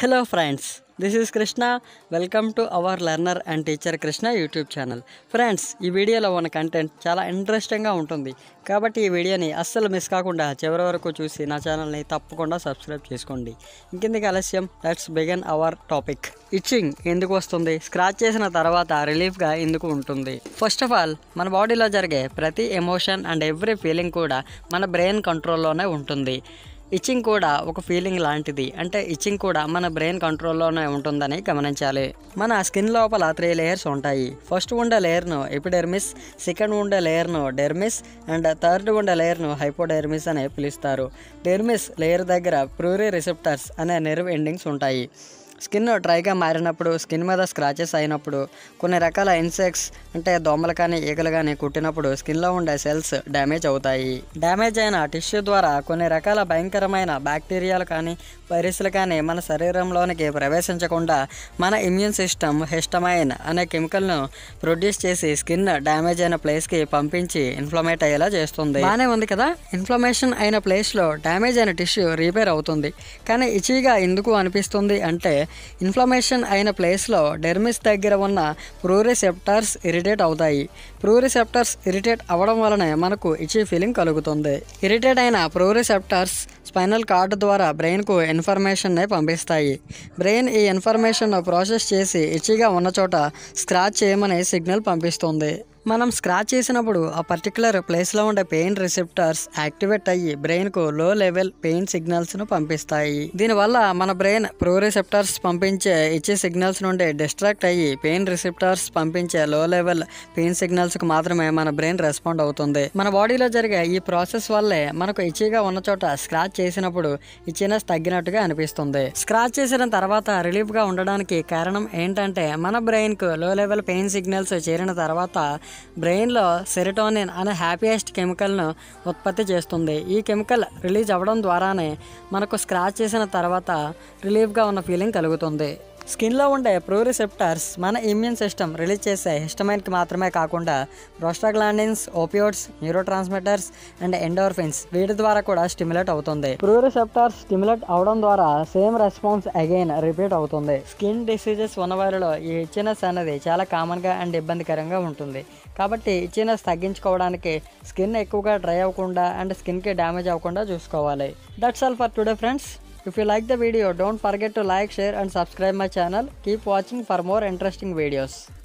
Hello friends this is Krishna welcome to our learner and teacher Krishna YouTube channel friends ఈ వీడియోలో ఉన్న content చాలా ఇంట్రెస్టింగ్గా ఉంటుంది కాబట్టి ఈ వీడియోని అస్సలు మిస్ కాకుండా చివరి వరకు చూసి నా ఛానల్ని తప్పకుండా సబ్స్క్రైబ్ చేసుకోండి ఇంకెందుకు ఆలస్యం let's begin our topic itching ఎందుకు వస్తుంది స్క్రాచ్ చేసిన తర్వాత రిలీఫ్గా ఎందుకు ఉంటుంది ఫస్ట్ ఆఫ్ ఆల్ మన బాడీలో జరిగే ప్రతి ఎమోషన్ అండ్ ఎవ్రీ ఫీలింగ్ కూడా మన బ్రెయిన్ కంట్రోల్లోనే ఉంటుంది ఇచ్చింగ్ కూడా ఒక ఫీలింగ్ లాంటిది అంటే ఇచ్చింగ్ కూడా మన బ్రెయిన్ కంట్రోల్లోనే ఉంటుందని గమనించాలి మన స్కిన్ లోపల త్రీ లేయర్స్ ఉంటాయి ఫస్ట్ ఉండే లేయర్ను ఎపిడెర్మిస్ సెకండ్ ఉండే లేయర్ను డెర్మిస్ అండ్ థర్డ్ ఉండే లేయర్ను హైపోడెర్మిస్ అని పిలుస్తారు డెర్మిస్ లేయర్ దగ్గర ప్రూరీ రిసెప్టర్స్ అనే నెర్వ్ ఎండింగ్స్ ఉంటాయి స్కిన్ డ్రైగా మారినప్పుడు స్కిన్ మీద స్క్రాచెస్ అయినప్పుడు కొన్ని రకాల ఇన్సెక్ట్స్ అంటే దోమలు కానీ ఈగలు కానీ కుట్టినప్పుడు స్కిన్లో ఉండే సెల్స్ డ్యామేజ్ అవుతాయి డ్యామేజ్ అయిన టిష్యూ ద్వారా కొన్ని రకాల భయంకరమైన బ్యాక్టీరియాలు కానీ వైరస్లు కానీ మన శరీరంలోనికి ప్రవేశించకుండా మన ఇమ్యూన్ సిస్టమ్ హిస్టమైన్ అనే కెమికల్ను ప్రొడ్యూస్ చేసి స్కిన్ డ్యామేజ్ అయిన ప్లేస్కి పంపించి ఇన్ఫ్లమేట్ అయ్యేలా చేస్తుంది బాగానే ఉంది కదా ఇన్ఫ్లమేషన్ అయిన ప్లేస్లో డ్యామేజ్ అయిన టిష్యూ రిపేర్ అవుతుంది కానీ ఇచీగా ఎందుకు అనిపిస్తుంది అంటే ఇన్ఫ్లమేషన్ అయిన ప్లేస్లో డెర్మిస్ దగ్గర ఉన్న ప్రూరిసెప్టర్స్ ఇరిటేట్ అవుతాయి ప్రూరిసెప్టర్స్ ఇరిటేట్ అవ్వడం వలనే మనకు ఇచీ ఫీలింగ్ కలుగుతుంది ఇరిటేట్ అయిన ప్రూరిసెప్టర్స్ స్పైనల్ కార్డ్ ద్వారా బ్రెయిన్కు ఇన్ఫర్మేషన్ని పంపిస్తాయి బ్రెయిన్ ఈ ఇన్ఫర్మేషన్ ప్రాసెస్ చేసి ఇచ్చిగా ఉన్న చోట స్క్రాచ్ చేయమని సిగ్నల్ పంపిస్తుంది మనం స్క్రాచ్ చేసినప్పుడు ఆ పర్టికులర్ ప్లేస్లో ఉండే పెయిన్ రిసెప్టర్స్ యాక్టివేట్ అయ్యి బ్రెయిన్కు లో లెవెల్ పెయిన్ సిగ్నల్స్ను పంపిస్తాయి దీనివల్ల మన బ్రెయిన్ ప్రో రిసెప్టర్స్ పంపించే ఇచ్చే సిగ్నల్స్ నుండి డిస్ట్రాక్ట్ అయ్యి పెయిన్ రిసెప్టర్స్ పంపించే లో లెవెల్ పెయిన్ సిగ్నల్స్కి మాత్రమే మన బ్రెయిన్ రెస్పాండ్ అవుతుంది మన బాడీలో జరిగే ఈ ప్రాసెస్ వల్లే మనకు ఇచ్చిగా ఉన్న చోట స్క్రాచ్ చేసినప్పుడు ఇచ్చినెస్ తగ్గినట్టుగా అనిపిస్తుంది స్క్రాచ్ చేసిన తర్వాత రిలీఫ్గా ఉండడానికి కారణం ఏంటంటే మన బ్రెయిన్కు లో లెవెల్ పెయిన్ సిగ్నల్స్ చేరిన తర్వాత బ్రెయిన్లో సెరిటోనిన్ అనే హ్యాపీయెస్ట్ కెమికల్ను ఉత్పత్తి చేస్తుంది ఈ కెమికల్ రిలీజ్ అవ్వడం ద్వారానే మనకు స్క్రాచ్ చేసిన తర్వాత రిలీఫ్గా ఉన్న ఫీలింగ్ కలుగుతుంది స్కిన్లో ఉండే ప్రోరిసెప్టర్స్ మన ఇమ్యూన్ సిస్టమ్ రిలీజ్ చేసే హిస్టమైన్కి మాత్రమే కాకుండా prostaglandins opioids neurotransmitters and endorphins వీటి ద్వారా కూడా స్టిమ్యులేట్ అవుతుంది ప్రోరిసెప్టర్స్ స్టిమ్యులేట్ అవడం ద్వారా సేమ్ రెస్పాన్స్ అగైన్ రిపీట్ అవుతుంది స్కిన్ డిసీజెస్ ఉన్నవారిలో ఈ ఇచ్చినెస్ అనేది చాలా కామన్గా అండ్ ఇబ్బందికరంగా ఉంటుంది కాబట్టి ఇచ్చినెస్ తగ్గించుకోవడానికి స్కిన్ ఎక్కువగా డ్రై అవ్వకుండా అండ్ స్కిన్కి డ్యామేజ్ అవ్వకుండా చూసుకోవాలి that's all for today friends If you like the video, don't forget to like, share and subscribe my channel. Keep watching for more interesting videos.